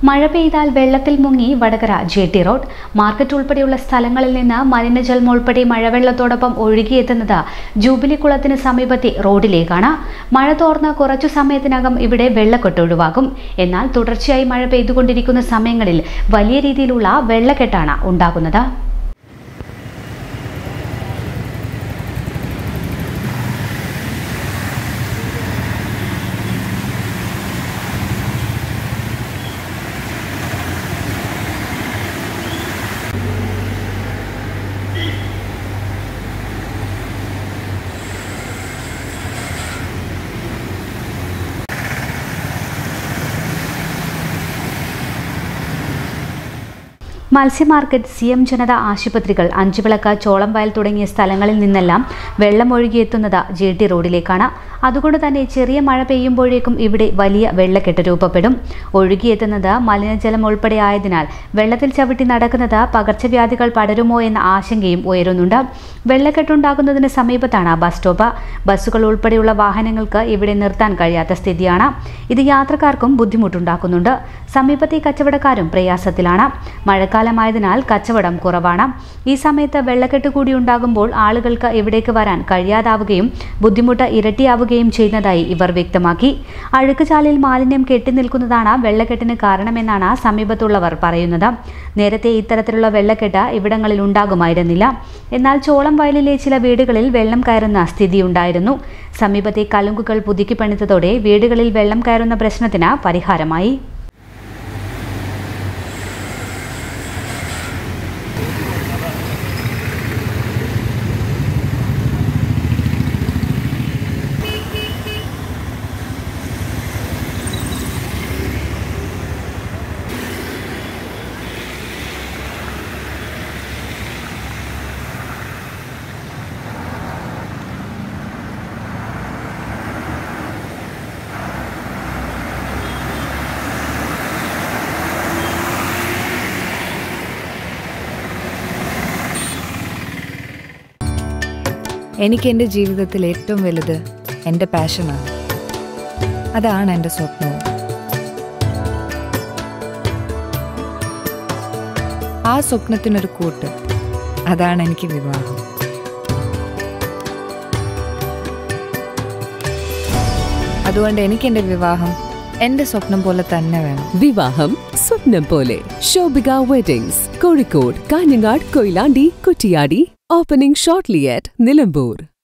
മഴ പെയ്താൽ വെള്ളത്തിൽ മുങ്ങി Vadakara J T road market ഉൾപ്പെടെയുള്ള സ്ഥലങ്ങളിൽ നിന്ന് മലിനജലം ഉൾപ്പെടെ മഴവെള്ളത്തോടൊപ്പം ഒഴുകിയെത്തുന്നത് ജൂബിലി കുളത്തിന് സമീപത്തെ റോഡിലേക്കാണ് മഴ തോർന്ന കുറച്ചു സമയത്തിനകം ഇവിടെ വെള്ളക്കെട്ട് ഒഴിവാകും എന്നാൽ തുടർച്ചയായി മഴ പെയ്തുകൊണ്ടിരിക്കുന്ന സമയങ്ങളിൽ വലിയ രീതിയിലുള്ള വെള്ളക്കെട്ടാണ് ഉണ്ടാകുന്നത് മത്സ്യമാർക്കറ്റ് സി എം ജനത ആശുപത്രികൾ അഞ്ചുവിളക്ക് ചോളംവയൽ തുടങ്ങിയ സ്ഥലങ്ങളിൽ നിന്നെല്ലാം വെള്ളം ഒഴുകിയെത്തുന്നത് ജെ ടി റോഡിലേക്കാണ് അതുകൊണ്ട് തന്നെ ചെറിയ മഴ പെയ്യുമ്പോഴേക്കും ഇവിടെ വലിയ വെള്ളക്കെട്ട് രൂപപ്പെടും ഒഴുകിയെത്തുന്നത് മലിനജലം ഉൾപ്പെടെ ആയതിനാൽ വെള്ളത്തിൽ ചവിട്ടി നടക്കുന്നത് പകർച്ചവ്യാധികൾ പടരുമോ എന്ന ആശങ്കയും ഉയരുന്നുണ്ട് വെള്ളക്കെട്ടുണ്ടാകുന്നതിന് സമീപത്താണ് ബസ് സ്റ്റോപ്പ് ബസ്സുകൾ ഉൾപ്പെടെയുള്ള വാഹനങ്ങൾക്ക് ഇവിടെ നിർത്താൻ കഴിയാത്ത സ്ഥിതിയാണ് ഇത് യാത്രക്കാർക്കും ബുദ്ധിമുട്ടുണ്ടാക്കുന്നുണ്ട് സമീപത്തെ കച്ചവടക്കാരും പ്രയാസത്തിലാണ് മഴക്കാലമായതിനാൽ കച്ചവടം കുറവാണ് ഈ സമയത്ത് വെള്ളക്കെട്ട് കൂടി ഉണ്ടാകുമ്പോൾ ആളുകൾക്ക് ഇവിടേക്ക് വരാൻ കഴിയാതാവുകയും ബുദ്ധിമുട്ട് ഇരട്ടിയാവുകയും ചെയ്യുന്നതായി ഇവർ വ്യക്തമാക്കി അഴുക്കുചാലിൽ മാലിന്യം കെട്ടിനിൽക്കുന്നതാണ് വെള്ളക്കെട്ടിന് കാരണമെന്നാണ് സമീപത്തുള്ളവർ പറയുന്നത് നേരത്തെ ഇത്തരത്തിലുള്ള വെള്ളക്കെട്ട് ഇവിടങ്ങളിൽ ഉണ്ടാകുമായിരുന്നില്ല എന്നാൽ ചോളം വയലിലെ ചില വീടുകളിൽ വെള്ളം കയറുന്ന സ്ഥിതിയുണ്ടായിരുന്നു സമീപത്തെ കലുങ്കുകൾ പുതുക്കി പണിതതോടെ വീടുകളിൽ വെള്ളം കയറുന്ന പ്രശ്നത്തിന് പരിഹാരമായി എനിക്ക് എൻ്റെ ജീവിതത്തിൽ ഏറ്റവും വലുത് എൻ്റെ പാഷനാണ് അതാണ് എൻ്റെ സ്വപ്നവും ആ സ്വപ്നത്തിനൊരു കൂട്ട് അതാണ് എനിക്ക് വിവാഹം അതുകൊണ്ട് എനിക്ക് എൻ്റെ വിവാഹം എൻ്റെ സ്വപ്നം പോലെ തന്നെ വേണം വിവാഹം സ്വപ്നം പോലെ Shobhika weddings Kozhikode Kanhangad Koyilandy Kuttiady opening shortly at Nilambur